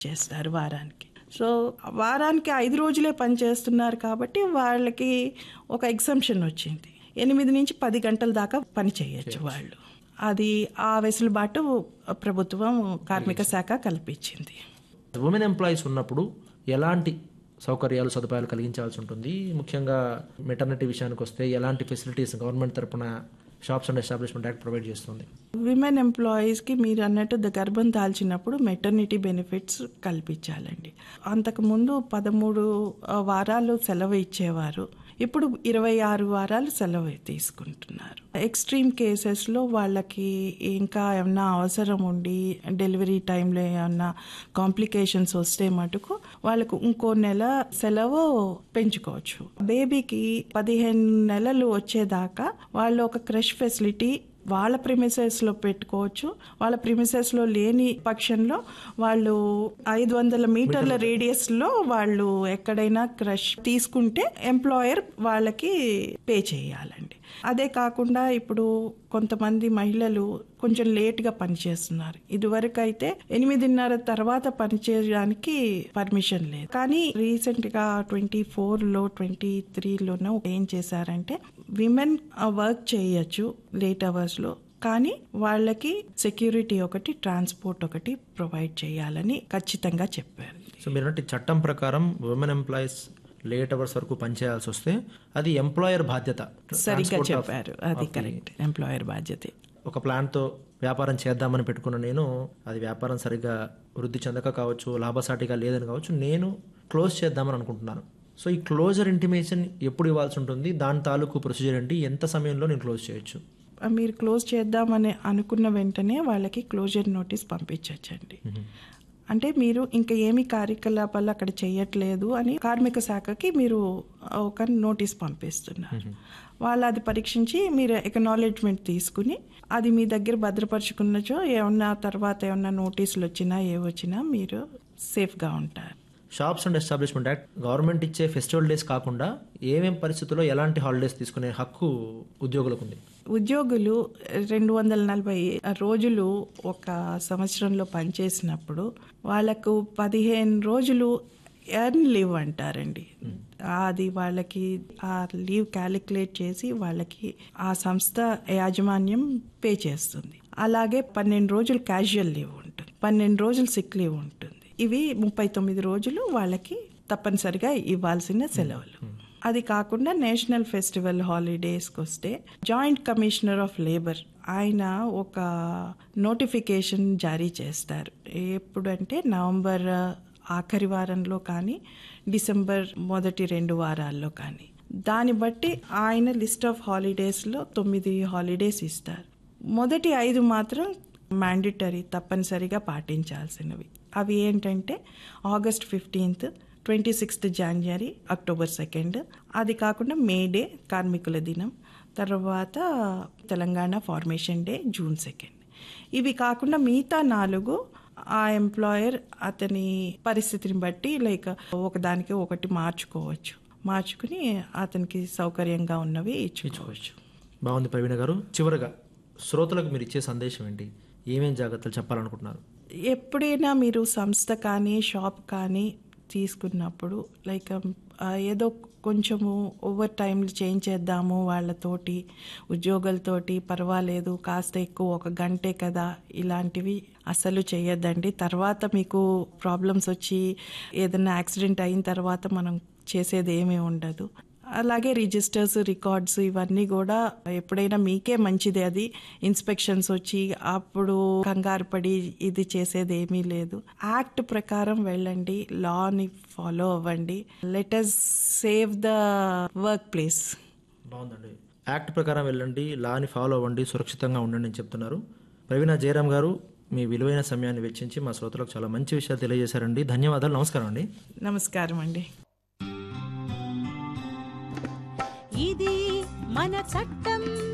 చేస్తారు వారానికి సో వారానికి ఐదు రోజులే పని చేస్తున్నారు కాబట్టి వాళ్ళకి ఒక ఎగ్జంప్షన్ వచ్చింది ఎనిమిది నుంచి పది గంటల దాకా పని చేయొచ్చు వాళ్ళు అది ఆ వెసులుబాటు ప్రభుత్వం కార్మిక శాఖ కల్పించింది ఉమెన్ ఎంప్లాయీస్ ఉన్నప్పుడు ఎలాంటి సౌకర్యాలు సదుపాయాలు కలిగించాల్సి ఉంటుంది ముఖ్యంగా మెటర్నిటీ విషయానికి వస్తే ఎలాంటి ఫెసిలిటీస్ గవర్నమెంట్ తరపున shops and establishment act provide చేస్తుంది విమెన్ ఎంప్లాయీస్కి మీరు అన్నట్టు ద గర్భం దాల్చినప్పుడు మెటర్నిటీ బెనిఫిట్స్ కల్పించాలండి అంతకుముందు పదమూడు ఆ, వారాలు సెలవు ఇచ్చేవారు ఇప్పుడు ఇరవై ఆరు వారాలు సెలవు తీసుకుంటున్నారు ఎక్స్ట్రీమ్ కేసెస్లో వాళ్ళకి ఇంకా ఏమన్నా అవసరం ఉండి డెలివరీ టైంలో ఏమన్నా కాంప్లికేషన్స్ వస్తే మటుకు వాళ్ళకు ఇంకో నెల సెలవు పెంచుకోవచ్చు బేబీకి పదిహేను నెలలు వచ్చేదాకా వాళ్ళు ఒక క్రష్ ఫెసిలిటీ వాళ్ళ ప్రిమిసెస్లో పెట్టుకోవచ్చు వాళ్ళ ప్రిమిసెస్లో లేని పక్షంలో వాళ్ళు ఐదు వందల మీటర్ల రేడియస్లో వాళ్ళు ఎక్కడైనా క్రష్ తీసుకుంటే ఎంప్లాయర్ వాళ్ళకి పే చేయాలండి అదే కాకుండా ఇప్పుడు కొంతమంది మహిళలు కొంచెం లేట్గా పనిచేస్తున్నారు ఇదివరకు అయితే ఎనిమిదిన్నర తర్వాత పనిచేయడానికి పర్మిషన్ లేదు కానీ రీసెంట్గా ట్వంటీ ఫోర్లో ట్వంటీ త్రీలోనో ఏం చేశారంటే విమెన్ వర్క్ చేయొచ్చు లేట్ అవర్స్లో కానీ వాళ్ళకి సెక్యూరిటీ ఒకటి ట్రాన్స్పోర్ట్ ఒకటి ప్రొవైడ్ చేయాలని ఖచ్చితంగా చెప్పారు సో మీరంటే చట్టం ప్రకారం ఉమెన్ ఎంప్లాయీస్ లేట్ అవర్స్ వరకు పనిచేయాల్సి వస్తే అది ఎంప్లాయర్ బాధ్యత సరిగ్గా Transport of- చెప్పారు అది కరెక్ట్ ఎంప్లాయర్ బాధ్యతే ఒక ప్లాన్తో వ్యాపారం చేద్దామని పెట్టుకున్న నేను అది వ్యాపారం సరిగ్గా వృద్ధి చెందక కావచ్చు లాభసాటిగా లేదని కావచ్చు నేను క్లోజ్ చేద్దామని అనుకుంటున్నాను సో ఈ క్లోజర్ ఇంటిమేషన్ ఎప్పుడు ఇవ్వాల్సి ఉంటుంది దాని తాలూకు ప్రొసీజర్ ఏంటి ఎంత సమయంలో నేను క్లోజ్ చేయొచ్చు మీరు క్లోజ్ చేద్దామని అనుకున్న వెంటనే వాళ్ళకి క్లోజర్ నోటీస్ పంపించవచ్చండి అంటే మీరు ఇంకా ఏమి కార్యకలాపాలు అక్కడ చేయట్లేదు అని కార్మిక శాఖకి మీరు ఒక నోటీస్ పంపిస్తున్నారు వాళ్ళు అది పరీక్షించి మీరు ఎకనాలెడ్జ్మెంట్ తీసుకుని అది మీ దగ్గర భద్రపరుచుకున్నచో ఏమన్నా తర్వాత ఏమన్నా నోటీసులు వచ్చినా ఏ వచ్చినా మీరు సేఫ్గా ఉంటారు shops and establishment act government ఇచ్చే ఫెస్టివల్ డేస్ కాకుండా ఏమేం పరిస్థితుల్లో ఎలాంటి హాలిడేస్ తీసుకునే హక్కు ఉద్యోగులకు ఉంది ఉద్యోగులు రెండు వందల నలభై రోజులు ఒక సంవత్సరంలో పనిచేసినప్పుడు వాళ్ళకు పదిహేను రోజులు ఎర్న్ లీవ్ అంటారండి అది వాళ్ళకి ఆ లీవ్ క్యాలిక్యులేట్ చేసి వాళ్ళకి ఆ సంస్థ యాజమాన్యం పే చేస్తుంది అలాగే పన్నెండు రోజులు క్యాజువల్ లీవ్ ఉంటుంది పన్నెండు రోజులు సిక్ లీవ్ ఉంటుంది ఇవి ముప్పై తొమ్మిది రోజులు వాళ్ళకి తప్పనిసరిగా ఇవ్వాల్సిన సెలవులు అది కాకుండా నేషనల్ ఫెస్టివల్ హాలిడేస్కి వస్తే జాయింట్ కమిషనర్ ఆఫ్ లేబర్ ఆయన ఒక నోటిఫికేషన్ జారీ చేస్తారు ఎప్పుడంటే నవంబర్ ఆఖరి వారంలో కానీ డిసెంబర్ మొదటి రెండు వారాల్లో కానీ దాన్ని బట్టి ఆయన లిస్ట్ ఆఫ్ హాలిడేస్లో తొమ్మిది హాలిడేస్ ఇస్తారు మొదటి ఐదు మాత్రం మ్యాండిటరీ తప్పనిసరిగా పాటించాల్సినవి అవి ఏంటంటే August fifteenth twenty sixth January October second అది కాకుండా మే డే కార్మికుల దినం తర్వాత Telangana formation day June second ఇవి కాకుండా మిగతా నాలుగు ఆ ఎంప్లాయర్ అతని పరిస్థితిని బట్టి లైక్ ఒకదానికి ఒకటి మార్చుకోవచ్చు మార్చుకుని అతనికి సౌకర్యంగా ఉన్నవి ఇచ్చుకోవచ్చు బాగుంది ప్రవీణ గారు చివరగా శ్రోతలకు మీరు ఇచ్చే సందేశం ఏంటి ఏమేం జాగ్రత్తలు చెప్పాలనుకుంటున్నారు ఎప్పుడైనా మీరు సంస్థ కానీ షాప్ కానీ తీసుకున్నప్పుడు లైక్ ఆ, ఏదో కొంచెము ఓవర్ టైంలు చేంజ్ చేద్దాము వాళ్ళతోటి ఉద్యోగులతోటి పర్వాలేదు కాస్త ఎక్కువ ఒక గంటే కదా ఇలాంటివి అసలు చేయొద్దండి తర్వాత మీకు ప్రాబ్లమ్స్ వచ్చి ఏదైనా యాక్సిడెంట్ అయిన తర్వాత మనం చేసేది ఏమీ ఉండదు అలాగే రిజిస్టర్స్ రికార్డ్స్ ఇవన్నీ కూడా ఎప్పుడైనా మీకే మంచిది అది ఇన్స్పెక్షన్స్ వచ్చి అప్పుడు కంగారు పడి ఇది చేసేది ఏమీ లేదు యాక్ట్ ప్రకారం వెళ్ళండి లాని ఫాలో అవ్వండి let us save the work place బాగుందండి యాక్ట్ ప్రకారం వెళ్ళండి లాని ఫాలో అవ్వండి సురక్షితంగా ఉండండి అని చెప్తున్నారు ప్రవీణ జయరామ్ గారు మీ విలువైన సమయాన్ని వెచ్చించి మా శ్రోతలకు చాలా మంచి విషయాలు తెలియజేశారండి ధన్యవాదాలు నమస్కారం అండి నమస్కారం అండి ఇది మన చట్టం